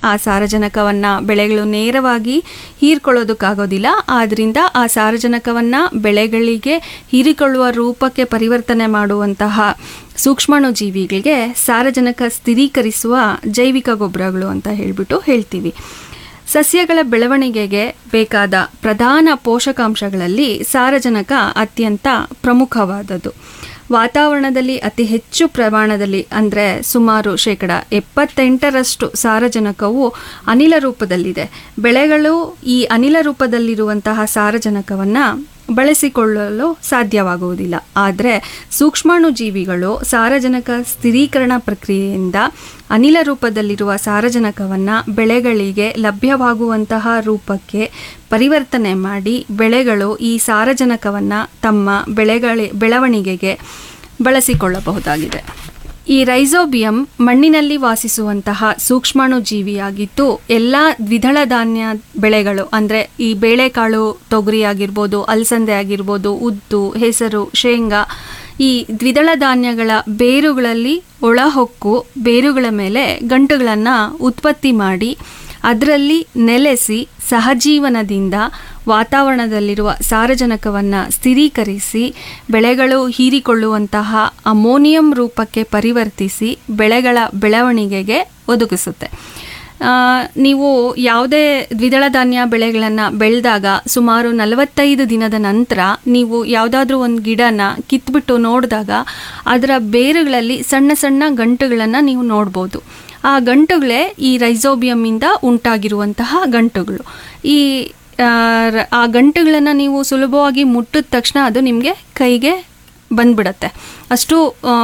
ಆ ಸಾರಜನಕವನ್ನು ಬೆಳೆಗಳು ನೇರವಾಗಿ ಹೀರ್ಕೊಳ್ಳೋದಕ್ಕಾಗೋದಿಲ್ಲ ಆದ್ದರಿಂದ ಆ ಸಾರಜನಕವನ್ನು ಬೆಳೆಗಳಿಗೆ ಹೀರಿಕೊಳ್ಳುವ ರೂಪಕ್ಕೆ ಪರಿವರ್ತನೆ ಮಾಡುವಂತಹ ಸೂಕ್ಷ್ಮಾಣು ಜೀವಿಗಳಿಗೆ ಸಾರಜನಕ ಸ್ಥಿರೀಕರಿಸುವ ಜೈವಿಕ ಗೊಬ್ಬರಗಳು ಅಂತ ಹೇಳಿಬಿಟ್ಟು ಹೇಳ್ತೀವಿ ಸಸ್ಯಗಳ ಬೆಳವಣಿಗೆಗೆ ಬೇಕಾದ ಪ್ರಧಾನ ಪೋಷಕಾಂಶಗಳಲ್ಲಿ ಸಾರಜನಕ ಅತ್ಯಂತ ಪ್ರಮುಖವಾದದ್ದು ವಾತಾವರಣದಲ್ಲಿ ಅತಿ ಹೆಚ್ಚು ಪ್ರಮಾಣದಲ್ಲಿ ಅಂದರೆ ಸುಮಾರು ಶೇಕಡ ಎಪ್ಪತ್ತೆಂಟರಷ್ಟು ಸಾರಜನಕವು ಅನಿಲ ರೂಪದಲ್ಲಿದೆ ಬೆಳೆಗಳು ಈ ಅನಿಲ ರೂಪದಲ್ಲಿರುವಂತಹ ಸಾರಜನಕವನ್ನು ಬಳಸಿಕೊಳ್ಳಲು ಸಾಧ್ಯವಾಗುವುದಿಲ್ಲ ಆದರೆ ಸೂಕ್ಷ್ಮಾಣು ಜೀವಿಗಳು ಸಾರಜನಕ ಸ್ಥಿರೀಕರಣ ಪ್ರಕ್ರಿಯೆಯಿಂದ ಅನಿಲ ರೂಪದಲ್ಲಿರುವ ಸಾರಜನಕವನ್ನು ಬೆಳೆಗಳಿಗೆ ಲಭ್ಯವಾಗುವಂತಹ ರೂಪಕ್ಕೆ ಪರಿವರ್ತನೆ ಮಾಡಿ ಬೆಳೆಗಳು ಈ ಸಾರಜನಕವನ್ನು ತಮ್ಮ ಬೆಳೆಗಳಿ ಬೆಳವಣಿಗೆಗೆ ಬಳಸಿಕೊಳ್ಳಬಹುದಾಗಿದೆ ಈ ರೈಸೋಬಿಯಂ ಮಣ್ಣಿನಲ್ಲಿ ವಾಸಿಸುವಂತಹ ಸೂಕ್ಷ್ಮಾಣು ಜೀವಿಯಾಗಿದ್ದು ಎಲ್ಲ ದ್ವಿದಳ ಧಾನ್ಯ ಬೆಳೆಗಳು ಅಂದರೆ ಈ ಬೇಳೆಕಾಳು ತೊಗರಿ ಆಗಿರ್ಬೋದು ಅಲಸಂದೆ ಆಗಿರ್ಬೋದು ಉದ್ದು ಹೆಸರು ಶೇಂಗಾ ಈ ದ್ವಿದಳ ಧಾನ್ಯಗಳ ಬೇರುಗಳಲ್ಲಿ ಒಳಹೊಕ್ಕು ಬೇರುಗಳ ಮೇಲೆ ಗಂಟುಗಳನ್ನು ಉತ್ಪತ್ತಿ ಮಾಡಿ ಅದರಲ್ಲಿ ನೆಲೆಸಿ ಸಹಜೀವನದಿಂದ ವಾತಾವರಣದಲ್ಲಿರುವ ಸಾರಜನಕವನ್ನು ಸ್ಥಿರೀಕರಿಸಿ ಬೆಳೆಗಳು ಹೀರಿಕೊಳ್ಳುವಂತಹ ಅಮೋನಿಯಂ ರೂಪಕ್ಕೆ ಪರಿವರ್ತಿಸಿ ಬೆಳೆಗಳ ಬೆಳವಣಿಗೆಗೆ ಒದಗಿಸುತ್ತೆ ಆ, ನೀವು ಯಾವುದೇ ದ್ವಿದಳ ಧಾನ್ಯ ಬೆಳೆಗಳನ್ನು ಬೆಳೆದಾಗ ಸುಮಾರು ನಲವತ್ತೈದು ದಿನದ ನಂತರ ನೀವು ಯಾವುದಾದ್ರೂ ಒಂದು ಗಿಡನ ಕಿತ್ಬಿಟ್ಟು ನೋಡಿದಾಗ ಅದರ ಬೇರುಗಳಲ್ಲಿ ಸಣ್ಣ ಸಣ್ಣ ಗಂಟುಗಳನ್ನು ನೀವು ನೋಡ್ಬೋದು ಆ ಗಂಟುಗಳೇ ಈ ರೈಸೋಬಿಯಮ್ಮಿಂದ ಉಂಟಾಗಿರುವಂತಹ ಗಂಟುಗಳು ಈ ಆ, ರ- ಆ ಗಂಟುಗಳನ್ನು ನೀವು ಸುಲಭವಾಗಿ ಮುಟ್ಟಿದ ತಕ್ಷಣ ಅದು ನಿಮಗೆ ಕೈಗೆ ಬಂದ್ಬಿಡತ್ತೆ ಅಷ್ಟು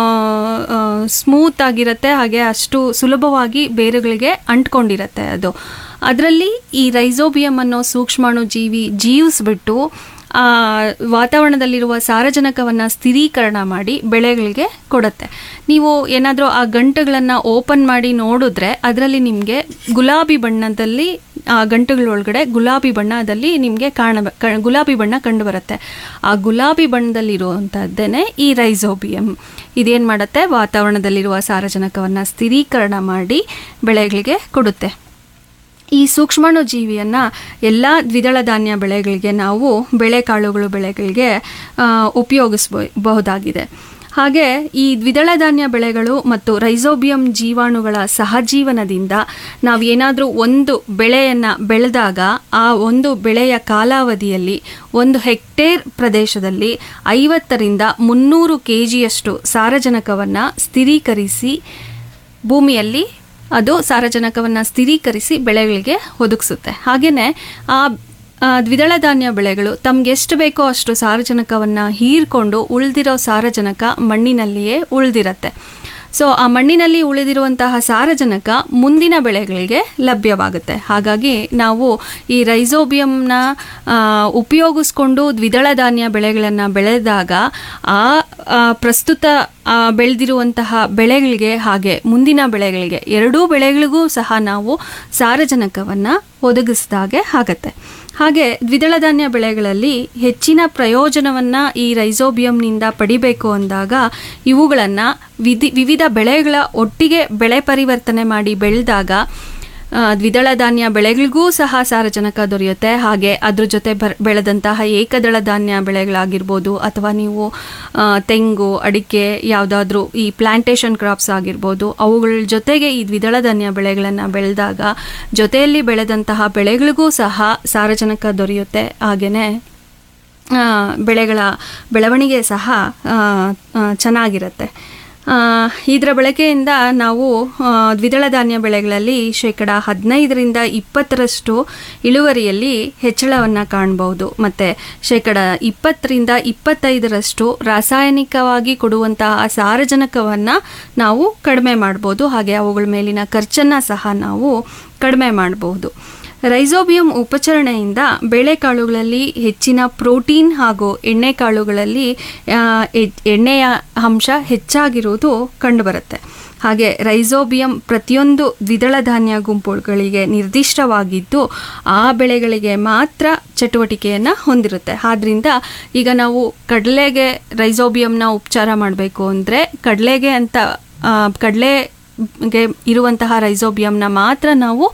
ಸ್ಮೂತ್ ಆಗಿರುತ್ತೆ ಹಾಗೆ ಅಷ್ಟು ಸುಲಭವಾಗಿ ಬೇರುಗಳಿಗೆ ಅಂಟ್ಕೊಂಡಿರತ್ತೆ ಅದು ಅದರಲ್ಲಿ ಈ ರೈಸೋಬಿಯಂ ಅನ್ನೋ ಸೂಕ್ಷ್ಮಾಣು ಜೀವಿ ಜೀವಿಸ್ಬಿಟ್ಟು ಆ ವಾತಾವರಣದಲ್ಲಿರುವ ಸಾರಜನಕವನ್ನು ಸ್ಥಿರೀಕರಣ ಮಾಡಿ ಬೆಳೆಗಳಿಗೆ ಕೊಡುತ್ತೆ ನೀವು ಏನಾದರೂ ಆ ಗಂಟುಗಳನ್ನು ಓಪನ್ ಮಾಡಿ ನೋಡಿದ್ರೆ ಅದರಲ್ಲಿ ನಿಮಗೆ ಗುಲಾಬಿ ಬಣ್ಣದಲ್ಲಿ ಆ ಗಂಟುಗಳೊಳಗಡೆ ಗುಲಾಬಿ ಬಣ್ಣದಲ್ಲಿ ನಿಮಗೆ ಕಾಣ ಕ- ಗುಲಾಬಿ ಬಣ್ಣ ಕಂಡು ಬರುತ್ತೆ ಆ ಗುಲಾಬಿ ಬಣ್ಣದಲ್ಲಿರುವಂಥದ್ದೇನೆ ಈ ರೈಸೋಬಿಯಂ ಇದೇನು ಮಾಡುತ್ತೆ ವಾತಾವರಣದಲ್ಲಿರುವ ಸಾರಜನಕವನ್ನು ಸ್ಥಿರೀಕರಣ ಮಾಡಿ ಬೆಳೆಗಳಿಗೆ ಕೊಡುತ್ತೆ ಈ ಸೂಕ್ಷ್ಮಾಣು ಜೀವಿಯನ್ನು ಎಲ್ಲ ದ್ವಿದಳ ಧಾನ್ಯ ಬೆಳೆಗಳಿಗೆ ನಾವು ಬೇಳೆಕಾಳುಗಳು ಬೆಳೆಗಳಿಗೆ ಆ, ಉಪಯೋಗಿಸಬಹುದಾಗಿದೆ ಹಾಗೆ ಈ ದ್ವಿದಳ ಧಾನ್ಯ ಬೆಳೆಗಳು ಮತ್ತು ರೈಸೋಬಿಯಂ ಜೀವಾಣುಗಳ ಸಹಜೀವನದಿಂದ ನಾವು ಏನಾದರೂ ಒಂದು ಬೆಳೆಯನ್ನು ಬೆಳೆದಾಗ ಆ ಒಂದು ಬೆಳೆಯ ಕಾಲಾವಧಿಯಲ್ಲಿ ಒಂದು ಹೆಕ್ಟೇರ್ ಪ್ರದೇಶದಲ್ಲಿ ಐವತ್ತರಿಂದ ಮುನ್ನೂರು ಕೆ ಜಿಯಷ್ಟು ಸಾರಜನಕವನ್ನು ಸ್ಥಿರೀಕರಿಸಿ ಭೂಮಿಯಲ್ಲಿ ಅದು ಸಾರಜನಕವನ್ನು ಸ್ಥಿರೀಕರಿಸಿ ಬೆಳೆಗಳಿಗೆ ಒದಗಿಸುತ್ತೆ ಹಾಗೆಯೇ ಆ ಆ, ದ್ವಿದಳ ಧಾನ್ಯ ಬೆಳೆಗಳು ತಮ್ಗೆ ಎಷ್ಟು ಬೇಕೋ ಅಷ್ಟು ಸಾರಜನಕವನ್ನು ಹೀರ್ಕೊಂಡು ಉಳಿದಿರೋ ಸಾರಜನಕ ಮಣ್ಣಿನಲ್ಲಿಯೇ ಉಳಿದಿರತ್ತೆ ಸೊ ಆ ಮಣ್ಣಿನಲ್ಲಿ ಉಳಿದಿರುವಂತಹ ಸಾರಜನಕ ಮುಂದಿನ ಬೆಳೆಗಳಿಗೆ ಲಭ್ಯವಾಗುತ್ತೆ ಹಾಗಾಗಿ ನಾವು ಈ ರೈಸೋಬಿಯಂನ ಆ, ಉಪಯೋಗಿಸ್ಕೊಂಡು ದ್ವಿದಳ ಧಾನ್ಯ ಬೆಳೆಗಳನ್ನು ಬೆಳೆದಾಗ ಆ ಆ, ಪ್ರಸ್ತುತ ಆ, ಬೆಳೆದಿರುವಂತಹ ಬೆಳೆಗಳಿಗೆ ಹಾಗೆ ಮುಂದಿನ ಬೆಳೆಗಳಿಗೆ ಎರಡೂ ಬೆಳೆಗಳಿಗೂ ಸಹ ನಾವು ಸಾರಜನಕವನ್ನು ಒದಗಿಸಿದಾಗೆ ಆಗತ್ತೆ ಹಾಗೆ ದ್ವಿದಳ ಧಾನ್ಯ ಬೆಳೆಗಳಲ್ಲಿ ಹೆಚ್ಚಿನ ಪ್ರಯೋಜನವನ್ನು ಈ ರೈಸೋಬಿಯಂನಿಂದ ಪಡಿಬೇಕು ಅಂದಾಗ ಇವುಗಳನ್ನು ವಿಧಿ ವಿವಿಧ ಬೆಳೆಗಳ ಒಟ್ಟಿಗೆ ಬೆಳೆ ಪರಿವರ್ತನೆ ಮಾಡಿ ಬೆಳೆದಾಗ ಆ, ದ್ವಿದಳ ಧಾನ್ಯ ಬೆಳೆಗಳಿಗೂ ಸಹ ಸಾರಜನಕ ದೊರೆಯುತ್ತೆ ಹಾಗೆ ಅದ್ರ ಜೊತೆ ಬರ್ ಬೆಳೆದಂತಹ ಏಕದಳ ಧಾನ್ಯ ಬೆಳೆಗಳಾಗಿರ್ಬೋದು ಅಥವಾ ನೀವು ಆ, ತೆಂಗು ಅಡಿಕೆ ಯಾವುದಾದ್ರೂ ಈ ಪ್ಲಾಂಟೇಶನ್ ಕ್ರಾಪ್ಸ್ ಆಗಿರ್ಬೋದು ಅವುಗಳ ಜೊತೆಗೆ ಈ ದ್ವಿದಳ ಧಾನ್ಯ ಬೆಳೆಗಳನ್ನು ಬೆಳೆದಾಗ ಜೊತೆಯಲ್ಲಿ ಬೆಳೆದಂತಹ ಬೆಳೆಗಳಿಗೂ ಸಹ ಸಾರಜನಕ ದೊರೆಯುತ್ತೆ ಹಾಗೆಯೇ ಆ, ಬೆಳೆಗಳ ಬೆಳವಣಿಗೆ ಸಹ ಆ, ಆ, ಚೆನ್ನಾಗಿರುತ್ತೆ ಆ, ಇದರ ಬಳಕೆಯಿಂದ ನಾವು ಆ, ದ್ವಿದಳ ಧಾನ್ಯ ಬೆಳೆಗಳಲ್ಲಿ ಶೇಕಡ ಹದಿನೈದರಿಂದ ಇಪ್ಪತ್ತರಷ್ಟು ಇಳುವರಿಯಲ್ಲಿ ಹೆಚ್ಚಳವನ್ನು ಕಾಣಬಹುದು ಮತ್ತು ಶೇಕಡ ಇಪ್ಪತ್ತರಿಂದ ಇಪ್ಪತ್ತೈದರಷ್ಟು ರಾಸಾಯನಿಕವಾಗಿ ಕೊಡುವಂತಹ ಸಾರಜನಕವನ್ನು ನಾವು ಕಡಿಮೆ ಮಾಡ್ಬೋದು ಹಾಗೆ ಅವುಗಳ ಮೇಲಿನ ಖರ್ಚನ್ನು ಸಹ ನಾವು ಕಡಿಮೆ ಮಾಡಬಹುದು ರೈಸೋಬಿಯಂ ಉಪಚರಣೆಯಿಂದ ಬೇಳೆಕಾಳುಗಳಲ್ಲಿ ಹೆಚ್ಚಿನ ಪ್ರೋಟೀನ್ ಹಾಗೂ ಎಣ್ಣೆಕಾಳುಗಳಲ್ಲಿ ಆ, ಎ- ಎಣ್ಣೆಯ ಅಂಶ ಹೆಚ್ಚಾಗಿರುವುದು ಕಂಡುಬರುತ್ತೆ ಹಾಗೆ ರೈಸೋಬಿಯಂ ಪ್ರತಿಯೊಂದು ದ್ವಿದಳ ಧಾನ್ಯ ಗುಂಪುಗಳಿಗೆ ನಿರ್ದಿಷ್ಟವಾಗಿದ್ದು ಆ ಬೆಳೆಗಳಿಗೆ ಮಾತ್ರ ಚಟುವಟಿಕೆಯನ್ನು ಹೊಂದಿರುತ್ತೆ ಆದ್ರಿಂದ ಈಗ ನಾವು ಕಡಲೆಗೆ ರೈಸೋಬಿಯಂನ ಉಪಚಾರ ಮಾಡಬೇಕು ಅಂದರೆ ಕಡಲೆಗೆ ಅಂತ ಕಡಲೆಗೆ ಇರುವಂತಹ ರೈಸೋಬಿಯಂನ ಮಾತ್ರ ನಾವು